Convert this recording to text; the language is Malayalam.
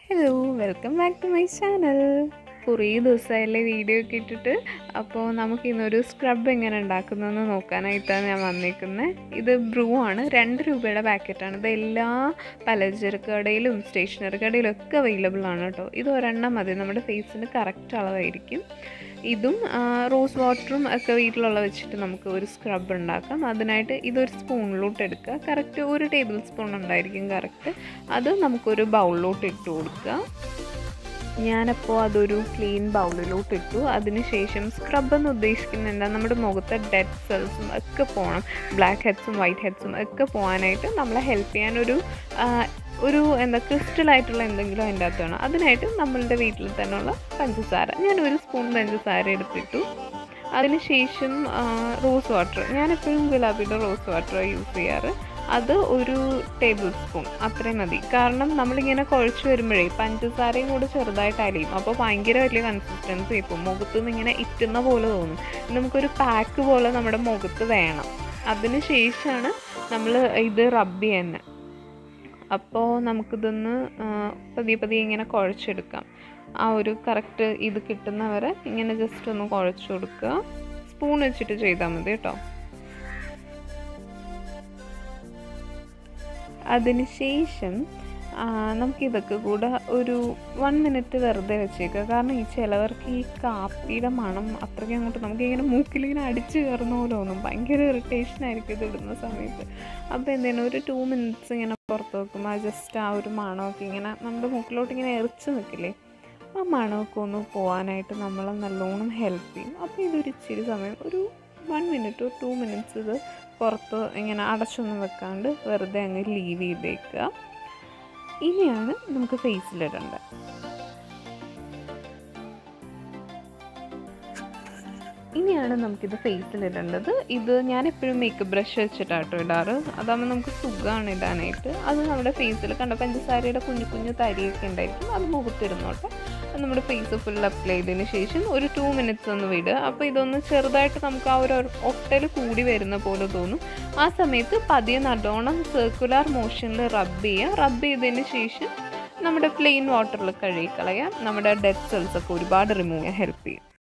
hello welcome back to my channel കുറേ ദിവസമായല്ലേ വീഡിയോ ഒക്കെ ഇട്ടിട്ട് അപ്പോൾ നമുക്ക് ഇന്നൊരു സ്ക്രബ് എങ്ങനെ ഉണ്ടാക്കുന്നതെന്ന് നോക്കാനായിട്ടാണ് ഞാൻ വന്നിരിക്കുന്നത് ഇത് ബ്രൂ ആണ് രണ്ട് രൂപയുടെ പാക്കറ്റാണ് ഇത് എല്ലാ പലചരക്ക് കടയിലും സ്റ്റേഷനറി കടയിലും ഒക്കെ അവൈലബിൾ ആണ് കേട്ടോ ഇത് ഒരെണ്ണം മതി നമ്മുടെ ഫേസിന് കറക്റ്റ് അളവായിരിക്കും ഇതും ആ, റോസ് വാട്ടറും ഒക്കെ വീട്ടിലുള്ള വെച്ചിട്ട് നമുക്ക് ഒരു സ്ക്രബ് ഉണ്ടാക്കാം അതിനായിട്ട് ഇതൊരു സ്പൂണിലോട്ട് എടുക്കുക കറക്റ്റ് ഒരു ടേബിൾ സ്പൂൺ ഉണ്ടായിരിക്കും കറക്റ്റ് അത് നമുക്കൊരു ബൗളിലോട്ട് ഇട്ട് കൊടുക്കുക ഞാനപ്പോൾ അതൊരു ക്ലീൻ ബൗളിലോട്ട് ഇട്ടു അതിനുശേഷം സ്ക്രബ് എന്ന് ഉദ്ദേശിക്കുന്നത് എന്താ നമ്മുടെ മുഖത്തെ ഡെഡ് സെൽസും ഒക്കെ പോകണം ബ്ലാക്ക് ഹെഡ്സും വൈറ്റ് ഹെഡ്സും ഒക്കെ പോകാനായിട്ട് നമ്മളെ ഹെൽപ്പ് ചെയ്യാൻ ഒരു ആ, ഒരു എന്താ ക്രിസ്റ്റൽ ആയിട്ടുള്ള എന്തെങ്കിലും അതിൻ്റെ അകത്ത് വേണം അതിനായിട്ട് നമ്മളുടെ വീട്ടിൽ തന്നെയുള്ള പഞ്ചസാര ഞാൻ ഒരു സ്പൂൺ പഞ്ചസാര എടുത്തിട്ടു അതിനുശേഷം റോസ് വാട്ടർ ഞാനെപ്പോഴും ഗുലാബിയുടെ റോസ് വാട്ടർ യൂസ് ചെയ്യാറ് അത് ഒരു ടേബിൾ സ്പൂൺ അത്രയും മതി കാരണം നമ്മളിങ്ങനെ കുഴച്ച് വരുമ്പോഴേ പഞ്ചസാരയും കൂടെ ചെറുതായിട്ട് അലിയും അപ്പോൾ ഭയങ്കര വലിയ കൺസിസ്റ്റൻസി ഇപ്പോൾ മുഖത്ത് നിന്ന് ഇങ്ങനെ ഇറ്റുന്ന പോലെ തോന്നും നമുക്കൊരു പാക്ക് പോലെ നമ്മുടെ മുഖത്ത് വേണം അതിന് ശേഷമാണ് നമ്മൾ ഇത് റബ്ബ് ചെയ്യുന്നത് അപ്പോൾ നമുക്കിതൊന്ന് ആ, പതിയെ പതിയെ ഇങ്ങനെ കുഴച്ചെടുക്കാം ആ ഒരു കറക്റ്റ് ഇത് കിട്ടുന്നവരെ ഇങ്ങനെ ജസ്റ്റ് ഒന്ന് കുഴച്ച് കൊടുക്കുക സ്പൂൺ വെച്ചിട്ട് ചെയ്താൽ മതി കേട്ടോ അതിനുശേഷം ആ, നമുക്കിതൊക്കെ കൂടെ ഒരു വൺ മിനിറ്റ് വെറുതെ വെച്ചേക്കുക കാരണം ഈ ചിലവർക്ക് ഈ കാപ്പിയുടെ മണം അത്രയ്ക്ക് അങ്ങോട്ട് നമുക്ക് ഇങ്ങനെ മൂക്കിലിങ്ങനെ അടിച്ച് കയറുന്ന പോലെ തോന്നും ഭയങ്കര ഇറിറ്റേഷൻ ആയിരിക്കും ഇത് ഇടുന്ന സമയത്ത് അപ്പോൾ എന്താണ് ഒരു ടു മിനിറ്റ്സ് ഇങ്ങനെ പുറത്ത് വെക്കുമ്പോൾ ആ ജസ്റ്റ് ആ ഒരു മണമൊക്കെ ഇങ്ങനെ നമ്മുടെ മൂക്കിലോട്ട് ഇങ്ങനെ എറിച്ച് നിൽക്കില്ലേ ആ മണമൊക്കെ ഒന്ന് പോകാനായിട്ട് നമ്മളെ നല്ലോണം ഹെൽപ്പ് ചെയ്യും അപ്പോൾ ഇതൊരു ഇച്ചിരി സമയം ഒരു വൺ മിനിറ്റ് ടു മിനിറ്റ്സ് ഇത് പുറത്ത് ഇങ്ങനെ അടച്ചൊന്നും വെക്കാണ്ട് വെറുതെ അങ്ങ് ലീവ് ചെയ്തേക്കുക ഇനിയാണ് നമുക്ക് ഫേസിലിടേണ്ടത് ഇനിയാണ് നമുക്കിത് ഫേസിലിടേണ്ടത് ഇത് ഞാൻ എപ്പോഴും മേക്കപ്പ് ബ്രഷ് വെച്ചിട്ടാട്ടോ ഇടാറ് അതാകുമ്പോൾ നമുക്ക് സുഖമാണ് ഇടാനായിട്ട് അത് നമ്മുടെ ഫേസിൽ കണ്ട പഞ്ചസാരയുടെ കുഞ്ഞു കുഞ്ഞു തരിയൊക്കെ ഉണ്ടായിരിക്കും അത് മുഖത്തിരുന്നോട്ടെ അത് നമ്മുടെ ഫേസ് ഫുൾ അപ്ലൈ ചെയ്തതിന് ശേഷം ഒരു ടു മിനിറ്റ്സ് ഒന്ന് വിടുക അപ്പോൾ ഇതൊന്ന് ചെറുതായിട്ട് നമുക്ക് ആ ഒരു ഒട്ടൽ കൂടി വരുന്ന പോലെ തോന്നും ആ സമയത്ത് പതിയെ നല്ലോണം സർക്കുലർ മോഷനിൽ റബ്ബ് ചെയ്യുക റബ്ബ് ചെയ്തതിന് ശേഷം നമ്മുടെ പ്ലെയിൻ വാട്ടറിൽ കഴുകി കളയാം നമ്മുടെ ഡെഡ് സെൽസ് ഒക്കെ ഒരുപാട് റിമൂവ് ചെയ്യാൻ ഹെൽപ്പ് ചെയ്യും